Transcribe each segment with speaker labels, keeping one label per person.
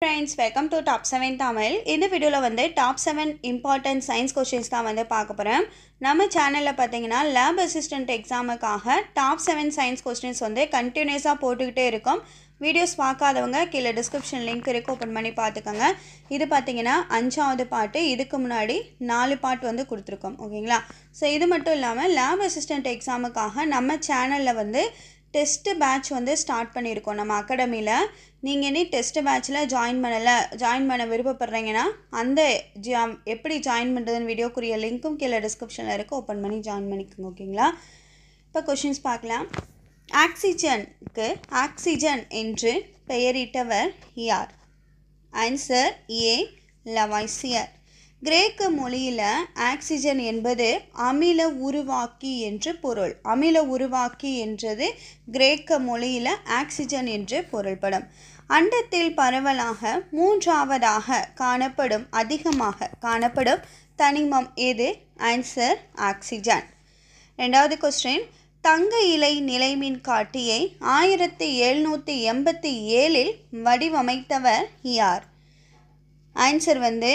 Speaker 1: friends welcome to top seven Tamil இந்த வீடியோவில் வந்து top seven important science questions தான் வந்து பார்க்க போகிறேன் நம்ம சேனலில் பார்த்தீங்கன்னா லேப் அசிஸ்டன்ட் எக்ஸாமுக்காக டாப் செவன் சயின்ஸ் கொஸ்டின்ஸ் வந்து கண்டினியூஸாக போட்டுக்கிட்டே இருக்கும் வீடியோஸ் பார்க்காதவங்க கீழே டிஸ்கிரிப்ஷன் லிங்க் இருக்கு ஓப்பன் பண்ணி பார்த்துக்கோங்க இது பார்த்தீங்கன்னா அஞ்சாவது பாட்டு இதுக்கு முன்னாடி நாலு பாட்டு வந்து கொடுத்துருக்கோம் ஓகேங்களா ஸோ இது மட்டும் இல்லாமல் லேப் அசிஸ்டன்ட் எக்ஸாமுக்காக நம்ம சேனலில் வந்து டெஸ்ட்டு பேட்ச் வந்து ஸ்டார்ட் பண்ணியிருக்கோம் நம்ம அகாடமியில் நீங்கள் இனி டெஸ்ட் பேட்ச்சில் ஜாயின் பண்ணலை ஜாயின் பண்ண விருப்பப்படுறீங்கன்னா அந்த ஜா எப்படி ஜாயின் பண்ணுறதுன்னு வீடியோக்குரிய லிங்க்கும் கீழே டிஸ்கிரிப்ஷனில் இருக்குது ஓப்பன் பண்ணி ஜாயின் பண்ணிக்கோங்க ஓகேங்களா இப்போ கொஷின்ஸ் பார்க்கலாம் ஆக்சிஜனுக்கு ஆக்சிஜன் என்று பெயரிட்டவர் யார் ஆன்சர் ஏ லவாய்சியர் கிரேக்க மொழியில் ஆக்சிஜன் என்பது அமில உருவாக்கி என்று பொருள் அமில உருவாக்கி என்றது கிரேக்க மொழியில் ஆக்சிஜன் என்று பொருள்படும் அண்டத்தில் பரவலாக மூன்றாவதாக காணப்படும் அதிகமாக காணப்படும் தனிமம் எது ஆன்சர் ஆக்சிஜன் ரெண்டாவது கொஸ்டின் தங்க இலை நிலைமின் காட்டியை ஆயிரத்தி எழுநூற்றி எண்பத்தி ஏழில் வடிவமைத்தவர் யார் ஆன்சர் வந்து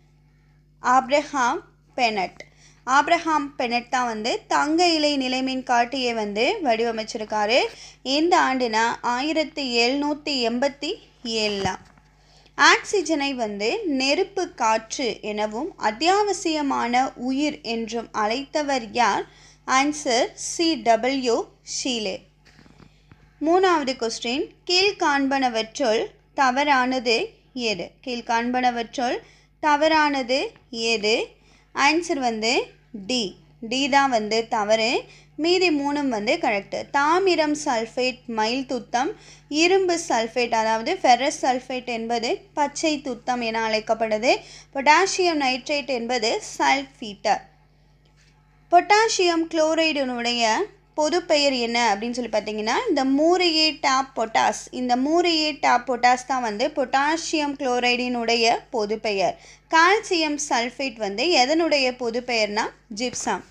Speaker 1: ஆப்ரஹாம் பெனட் ஆப்ரஹாம் பெனட் தான் வந்து தங்க இலை நிலைமின் காட்டியை வந்து வடிவமைச்சிருக்காரு இந்த ஆண்டுனா ஆயிரத்தி எழுநூற்றி எண்பத்தி ஏழில் ஆக்சிஜனை வந்து நெருப்பு காற்று எனவும் அத்தியாவசியமான உயிர் என்றும் அழைத்தவர் யார் ஆன்சர் சி டபிள்யூ ஷீலே மூணாவது கொஸ்டின் கீழ்காண்பனவற்றுள் தவறானது எது கீழ்காண்பனவற்றுள் தவறானது எது ஆன்சர் வந்து டி டி தான் வந்து தவறு மீதி மூணும் வந்து கரெக்டு தாமிரம் சல்ஃபேட் மயில் துத்தம் இரும்பு சல்ஃபேட் அதாவது ஃபெரஸ் சல்ஃபேட் என்பது பச்சை துத்தம் என அழைக்கப்படுது பொட்டாசியம் நைட்ரேட் என்பது சல்ஃபீட்டர் பொட்டாசியம் குளோரைடினுடைய பொது பெயர் என்ன அப்படின்னு சொல்லி பார்த்தீங்கன்னா இந்த மூரியே டாப் பொட்டாஸ் இந்த மூரியே டாப் பொட்டாஸ் தான் வந்து பொட்டாசியம் குளோரைடினுடைய பொது பெயர் கால்சியம் சல்ஃபேட் வந்து எதனுடைய பொது பெயர்னா ஜிப்சாம்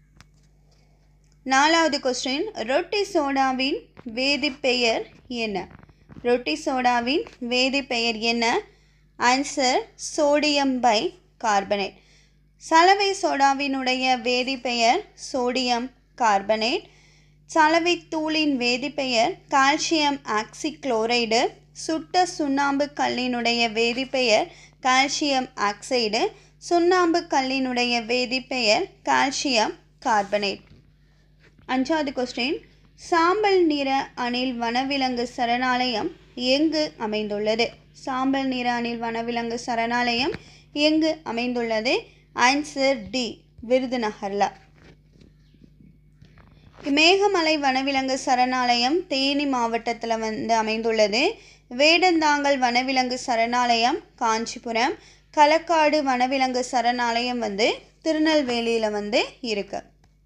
Speaker 1: நாலாவது கொஸ்டின் ரொட்டி சோடாவின் வேதிப்பெயர் என்ன ரொட்டி சோடாவின் வேதிப்பெயர் என்ன ஆன்சர் சோடியம் பை கார்பனேட் சலவை சோடாவினுடைய வேதிப்பெயர் சோடியம் கார்பனேட் சலவை தூளின் வேதிப்பெயர் கால்சியம் ஆக்சிக்ளோரைடு சுட்ட சுண்ணாம்பு கல்லினுடைய வேதிப்பெயர் கால்சியம் ஆக்சைடு சுண்ணாம்பு கல்லினுடைய வேதிப்பெயர் கால்சியம் கார்பனேட் அஞ்சாவது கொஸ்டின் சாம்பல் நிற அணில் வனவிலங்கு சரணாலயம் எங்கு அமைந்துள்ளது சாம்பல் நிற அணில் வனவிலங்கு சரணாலயம் எங்கு அமைந்துள்ளது ஆன்சர் டி விருதுநகரில் மேகமலை வனவிலங்கு சரணாலயம் தேனி மாவட்டத்தில் வந்து அமைந்துள்ளது வேடந்தாங்கல் வனவிலங்கு சரணாலயம் காஞ்சிபுரம் களக்காடு வனவிலங்கு சரணாலயம் வந்து திருநெல்வேலியில் வந்து இருக்கு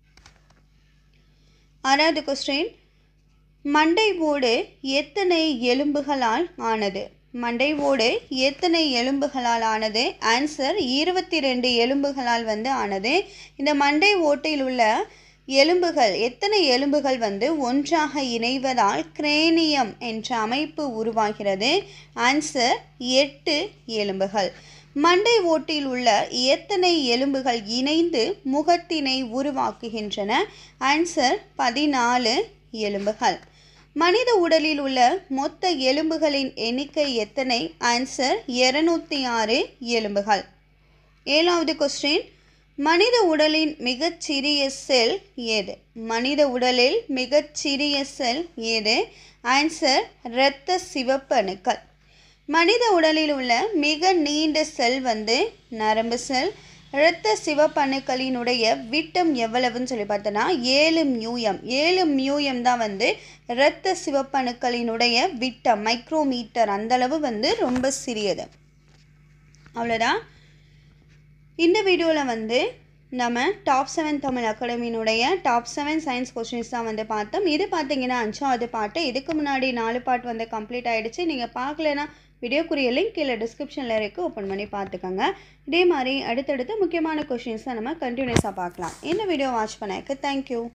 Speaker 1: ஆறாவது கொஸ்டின் மண்டை ஓடு எத்தனை எலும்புகளால் ஆனது மண்டை ஓடு எத்தனை எலும்புகளால் ஆனது ஆன்சர் இருபத்தி ரெண்டு எலும்புகளால் வந்து ஆனது இந்த மண்டை ஓட்டில் உள்ள எலும்புகள் எத்தனை எலும்புகள் வந்து ஒன்றாக இணைவதால் கிரேனியம் என்ற அமைப்பு உருவாகிறது ஆன்சர் எட்டு எலும்புகள் மண்டை ஓட்டில் உள்ள எத்தனை எலும்புகள் இணைந்து முகத்தினை உருவாக்குகின்றன ஆன்சர் பதினாலு எலும்புகள் மனித உடலில் உள்ள மொத்த எலும்புகளின் எண்ணிக்கை எத்தனை ஆன்சர் இருநூத்தி ஆறு எலும்புகள் ஏழாவது கொஸ்டின் மனித உடலின் மிகச்சிறிய செல் ஏது மனித உடலில் மிகச்சிறிய செல் ஏது ஆன்சர் இரத்த சிவப்பு அணுக்கள் மனித உடலில் உள்ள மிக நீண்ட செல் வந்து நரம்பு செல் இரத்த சிவப்பணுக்களினுடைய விட்டம் எவ்வளவுன்னு சொல்லி பார்த்தோன்னா ஏழு மியூஎம் ஏழு மியூஎம் தான் வந்து இரத்த சிவப்பணுக்களினுடைய விட்டம் மைக்ரோமீட்டர் அந்தளவு வந்து ரொம்ப சிறியது அவ்வளோதான் இந்த வீடியோவில் வந்து நம்ம டாப் செவன் தமிழ் அகாடமியினுடைய டாப் செவன் சயின்ஸ் கொஸ்டின்ஸ் தான் வந்து பார்த்தோம் இது பார்த்தீங்கன்னா அஞ்சாவது பாட்டு இதுக்கு முன்னாடி நாலு பாட்டு வந்து கம்ப்ளீட் ஆகிடுச்சு நீங்கள் பார்க்கலன்னா வீடியோக்குரிய லிங்க் கீழே டிஸ்கிரிப்ஷனில் இருக்குது ஓப்பன் பண்ணி பார்த்துக்கோங்க இதே மாதிரி அடுத்தடுத்து முக்கியமான கொஷின்ஸை நம்ம கண்டினியூஸாக பார்க்கலாம் இந்த வீடியோ வாட்ச் பண்ணதுக்கு தேங்க்யூ